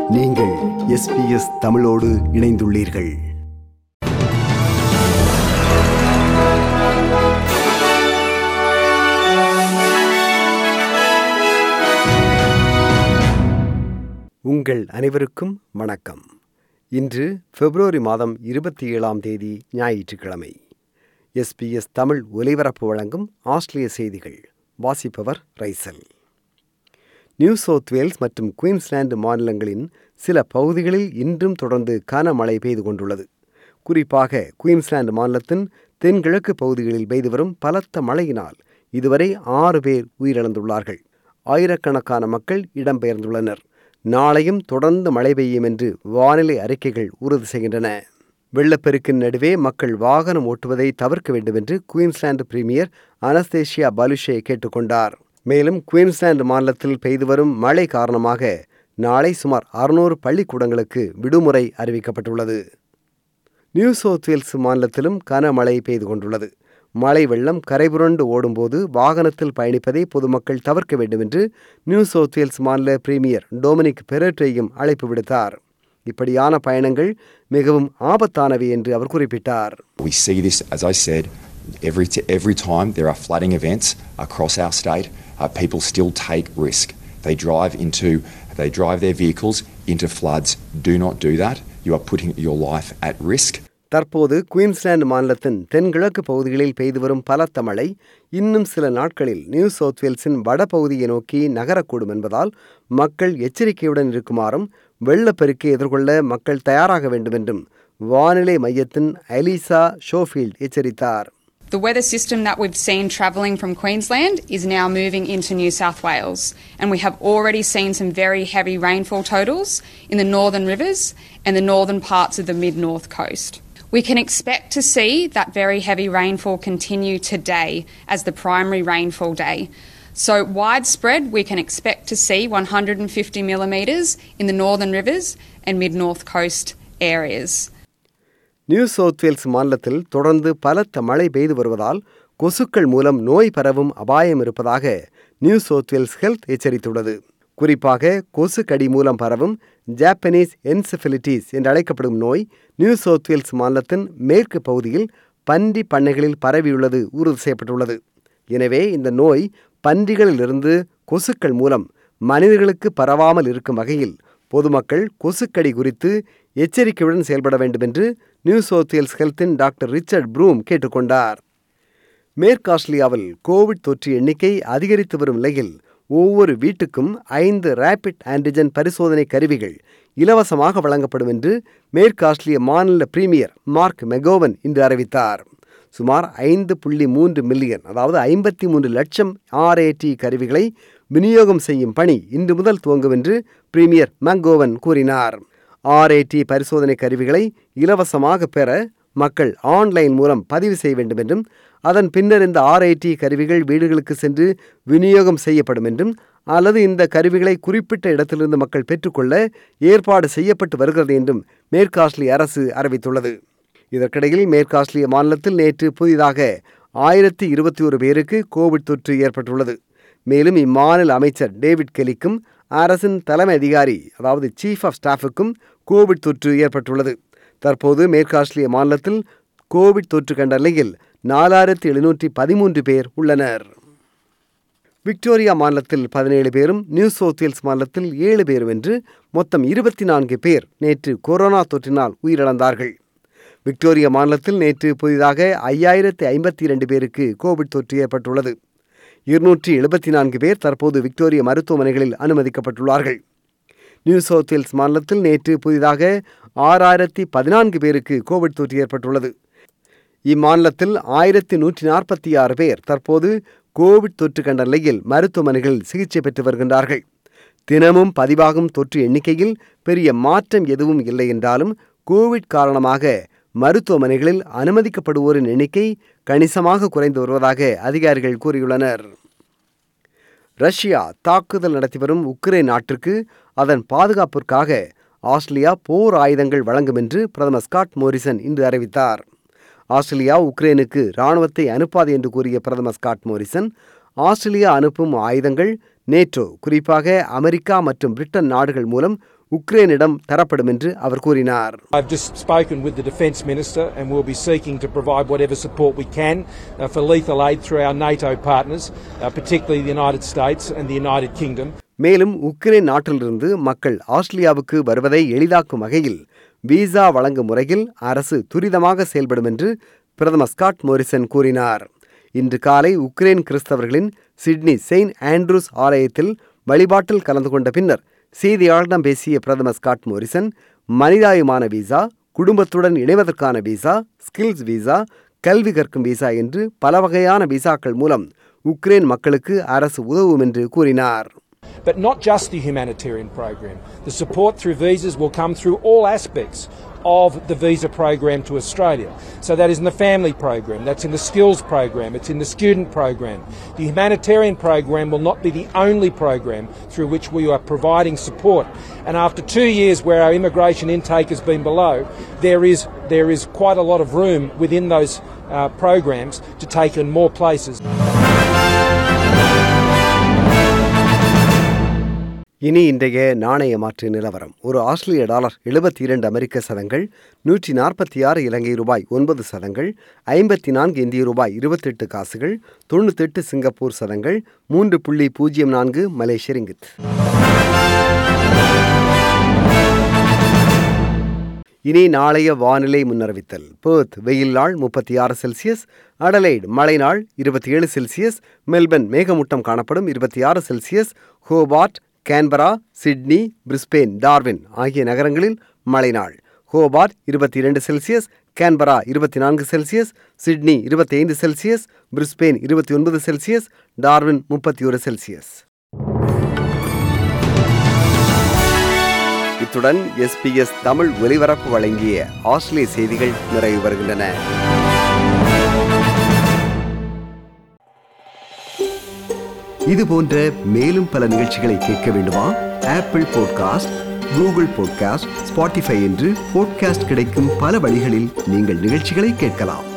நீங்கள் எஸ்பிஎஸ் தமிழோடு இணைந்துள்ளீர்கள் உங்கள் அனைவருக்கும் வணக்கம் இன்று பிப்ரவரி மாதம் இருபத்தி ஏழாம் தேதி ஞாயிற்றுக்கிழமை எஸ்பிஎஸ் தமிழ் ஒலிபரப்பு வழங்கும் ஆஸ்திரேலிய செய்திகள் வாசிப்பவர் ரைசல் நியூ சவுத் வேல்ஸ் மற்றும் குயின்ஸ்லாந்து மாநிலங்களின் சில பகுதிகளில் இன்றும் தொடர்ந்து கனமழை பெய்து கொண்டுள்ளது குறிப்பாக குயின்ஸ்லாந்து மாநிலத்தின் தென்கிழக்கு பகுதிகளில் பெய்து வரும் பலத்த மழையினால் இதுவரை ஆறு பேர் உயிரிழந்துள்ளார்கள் ஆயிரக்கணக்கான மக்கள் இடம்பெயர்ந்துள்ளனர் நாளையும் தொடர்ந்து மழை பெய்யும் என்று வானிலை அறிக்கைகள் உறுதி செய்கின்றன வெள்ளப்பெருக்கின் நடுவே மக்கள் வாகனம் ஓட்டுவதை தவிர்க்க வேண்டும் என்று குயின்ஸ்லாந்து பிரீமியர் அனஸ்தேஷியா பலுஷே கேட்டுக்கொண்டார் மேலும் குயின்ஸ்லாந்து மாநிலத்தில் பெய்து வரும் மழை காரணமாக நாளை சுமார் அறுநூறு பள்ளிக்கூடங்களுக்கு விடுமுறை அறிவிக்கப்பட்டுள்ளது நியூ சவுத் வேல்ஸ் மாநிலத்திலும் கனமழை பெய்து கொண்டுள்ளது மழை வெள்ளம் கரைபுரண்டு ஓடும்போது வாகனத்தில் பயணிப்பதை பொதுமக்கள் தவிர்க்க வேண்டும் என்று நியூ சவுத் வேல்ஸ் மாநில பிரீமியர் டொமினிக் பெரட்ரேயும் அழைப்பு விடுத்தார் இப்படியான பயணங்கள் மிகவும் ஆபத்தானவை என்று அவர் குறிப்பிட்டார் We see this, as I said, every, t- every time there are flooding events across our state, uh, people still take risk. They drive into, they drive their vehicles into floods. Do not do that. You are putting your life at risk. தற்போது Queensland மாநிலத்தின் தென்கிழக்கு பகுதிகளில் பெய்து வரும் பலத்த மழை இன்னும் சில நாட்களில் நியூ சவுத் வேல்ஸின் வடபகுதியை நோக்கி நகரக்கூடும் என்பதால் மக்கள் எச்சரிக்கையுடன் இருக்குமாறும் வெள்ளப்பெருக்கை எதிர்கொள்ள மக்கள் தயாராக வேண்டும் என்றும் வானிலை மையத்தின் அலிசா ஷோஃபீல்ட் எச்சரித்தார் The weather system that we've seen travelling from Queensland is now moving into New South Wales, and we have already seen some very heavy rainfall totals in the northern rivers and the northern parts of the mid north coast. We can expect to see that very heavy rainfall continue today as the primary rainfall day. So, widespread, we can expect to see 150 millimetres in the northern rivers and mid north coast areas. New South Wales மாநிலத்தில் தொடர்ந்து பலத்த மழை பெய்து வருவதால் கொசுக்கள் மூலம் நோய் பரவும் அபாயம் இருப்பதாக நியூ சவுத் வேல்ஸ் ஹெல்த் எச்சரித்துள்ளது குறிப்பாக கொசு கடி மூலம் பரவும் ஜாப்பனீஸ் என்செஃபிலிட்டிஸ் என்று அழைக்கப்படும் நோய் நியூ சவுத் வேல்ஸ் மாநிலத்தின் மேற்கு பகுதியில் பன்றி பண்ணைகளில் பரவியுள்ளது உறுதி செய்யப்பட்டுள்ளது எனவே இந்த நோய் பன்றிகளிலிருந்து கொசுக்கள் மூலம் மனிதர்களுக்கு பரவாமல் இருக்கும் வகையில் பொதுமக்கள் கொசுக்கடி குறித்து எச்சரிக்கையுடன் செயல்பட வேண்டும் என்று நியூ சவுத் வேல்ஸ் ஹெல்த்தின் டாக்டர் ரிச்சர்ட் ப்ரூம் கேட்டுக்கொண்டார் மேற்கு ஆஸ்திரேலியாவில் கோவிட் தொற்று எண்ணிக்கை அதிகரித்து வரும் நிலையில் ஒவ்வொரு வீட்டுக்கும் ஐந்து ரேபிட் ஆன்டிஜன் பரிசோதனை கருவிகள் இலவசமாக வழங்கப்படும் என்று மேற்கு ஆஸ்திரேலிய மாநில பிரீமியர் மார்க் மெகோவன் இன்று அறிவித்தார் சுமார் ஐந்து புள்ளி மூன்று மில்லியன் அதாவது ஐம்பத்தி மூன்று லட்சம் ஆர்ஏடி கருவிகளை விநியோகம் செய்யும் பணி இன்று முதல் துவங்கும் என்று பிரீமியர் மங்கோவன் கூறினார் ஆர்ஏடி பரிசோதனை கருவிகளை இலவசமாக பெற மக்கள் ஆன்லைன் மூலம் பதிவு செய்ய வேண்டும் என்றும் அதன் பின்னர் இந்த ஆர்ஐடி கருவிகள் வீடுகளுக்கு சென்று விநியோகம் செய்யப்படும் என்றும் அல்லது இந்த கருவிகளை குறிப்பிட்ட இடத்திலிருந்து மக்கள் பெற்றுக்கொள்ள ஏற்பாடு செய்யப்பட்டு வருகிறது என்றும் மேற்கு ஆஸ்திரேலிய அரசு அறிவித்துள்ளது இதற்கிடையில் மேற்கு ஆஸ்திரேலிய மாநிலத்தில் நேற்று புதிதாக ஆயிரத்தி இருபத்தி ஒரு பேருக்கு கோவிட் தொற்று ஏற்பட்டுள்ளது மேலும் இம்மாநில அமைச்சர் டேவிட் கெலிக்கும் அரசின் தலைமை அதிகாரி அதாவது சீஃப் ஆஃப் ஸ்டாஃபுக்கும் கோவிட் தொற்று ஏற்பட்டுள்ளது தற்போது மேற்கு ஆஸ்திரேலிய மாநிலத்தில் கோவிட் தொற்று கண்ட நிலையில் நாலாயிரத்தி எழுநூற்றி பதிமூன்று பேர் உள்ளனர் விக்டோரியா மாநிலத்தில் பதினேழு பேரும் நியூ சவுத் வேல்ஸ் மாநிலத்தில் ஏழு பேரும் என்று மொத்தம் இருபத்தி நான்கு பேர் நேற்று கொரோனா தொற்றினால் உயிரிழந்தார்கள் விக்டோரியா மாநிலத்தில் நேற்று புதிதாக ஐயாயிரத்தி ஐம்பத்தி இரண்டு பேருக்கு கோவிட் தொற்று ஏற்பட்டுள்ளது இருநூற்றி எழுபத்தி நான்கு பேர் தற்போது விக்டோரியா மருத்துவமனைகளில் அனுமதிக்கப்பட்டுள்ளார்கள் நியூ சவுத் வேல்ஸ் மாநிலத்தில் நேற்று புதிதாக ஆறாயிரத்தி பதினான்கு பேருக்கு கோவிட் தொற்று ஏற்பட்டுள்ளது இம்மாநிலத்தில் ஆயிரத்தி நூற்றி நாற்பத்தி ஆறு பேர் தற்போது கோவிட் தொற்று கண்ட நிலையில் மருத்துவமனைகளில் சிகிச்சை பெற்று வருகின்றார்கள் தினமும் பதிவாகும் தொற்று எண்ணிக்கையில் பெரிய மாற்றம் எதுவும் இல்லை என்றாலும் கோவிட் காரணமாக மருத்துவமனைகளில் அனுமதிக்கப்படுவோரின் எண்ணிக்கை கணிசமாக குறைந்து வருவதாக அதிகாரிகள் கூறியுள்ளனர் ரஷ்யா தாக்குதல் நடத்தி வரும் உக்ரைன் நாட்டிற்கு அதன் பாதுகாப்பிற்காக ஆஸ்திரேலியா போர் ஆயுதங்கள் வழங்கும் என்று பிரதமர் ஸ்காட் மோரிசன் இன்று அறிவித்தார் ஆஸ்திரேலியா உக்ரைனுக்கு இராணுவத்தை அனுப்பாது என்று கூறிய பிரதமர் ஸ்காட் மோரிசன் ஆஸ்திரேலியா அனுப்பும் ஆயுதங்கள் நேட்டோ குறிப்பாக அமெரிக்கா மற்றும் பிரிட்டன் நாடுகள் மூலம் உக்ரைனிடம் தரப்படும் என்று அவர் கூறினார் I've just spoken with the Defence Minister and we'll be seeking to provide whatever support we can uh, for lethal aid through our NATO partners, uh, particularly the United States and the United Kingdom. மேலும் Ukraine நாட்டிலிருந்து மக்கள் ஆஸ்திரேலியாவுக்கு வருவதை எளிதாக்கும் வகையில் visa வழங்கும் முறையில் அரசு துரிதமாக செயல்படும் என்று பிரதமர் ஸ்காட் மோரிசன் கூறினார் இன்று காலை உக்ரைன் கிறிஸ்தவர்களின் சிட்னி செயின்ட் ஆண்ட்ரூஸ் ஆலயத்தில் வழிபாட்டில் கலந்து கொண்ட பின்னர் செய்தியாளரிடம் பேசிய பிரதமர் ஸ்காட் மோரிசன் மனிதாயமான விசா குடும்பத்துடன் இணைவதற்கான விசா ஸ்கில்ஸ் விசா கல்வி கற்கும் விசா என்று பல வகையான விசாக்கள் மூலம் உக்ரைன் மக்களுக்கு அரசு உதவும் என்று கூறினார் But not just the humanitarian program. The support through visas will come through all aspects of the visa program to Australia. So that is in the family program, that's in the skills program, it's in the student program. The humanitarian program will not be the only program through which we are providing support. And after two years where our immigration intake has been below, there is, there is quite a lot of room within those uh, programs to take in more places. இனி இன்றைய நாணய மாற்று நிலவரம் ஒரு ஆஸ்திரேலிய dollar எழுபத்தி இரண்டு அமெரிக்க சதங்கள் நூற்றி நாற்பத்தி ஆறு இலங்கை ரூபாய் ஒன்பது சதங்கள் ஐம்பத்தி நான்கு இந்திய ரூபாய் இருபத்தெட்டு காசுகள் தொண்ணூத்தெட்டு சிங்கப்பூர் சதங்கள் மூன்று புள்ளி பூஜ்ஜியம் நான்கு மலேசிய ரிங்கித் இனி நாளைய வானிலை முன்னறிவித்தல் பேர்த் வெயில் நாள் முப்பத்தி ஆறு செல்சியஸ் அடலைட் மழை நாள் இருபத்தி ஏழு செல்சியஸ் மெல்பர்ன் மேகமூட்டம் காணப்படும் இருபத்தி ஆறு Celsius Hobart Canberra Sydney Brisbane Darwin ஆகிய நகரங்களில் மழை நாள் ஹோபார்ட் இருபத்தி இரண்டு செல்சியஸ் கேன்பரா இருபத்தி நான்கு செல்சியஸ் சிட்னி இருபத்தி ஐந்து செல்சியஸ் பிரிஸ்பெயின் இருபத்தி ஒன்பது செல்சியஸ் டார்வின் முப்பத்தி ஒரு செல்சியஸ் இத்துடன் எஸ்பிஎஸ் தமிழ் ஒலிபரப்பு வழங்கிய ஆஸ்திரேலிய செய்திகள் நிறைவு வருகின்றன இது போன்ற மேலும் பல நிகழ்ச்சிகளை கேட்க வேண்டுமா Apple podcast Google podcast Spotify என்று பாட்காஸ்ட் கிடைக்கும் பல வழிகளில் நீங்கள் நிகழ்ச்சிகளை கேட்கலாம்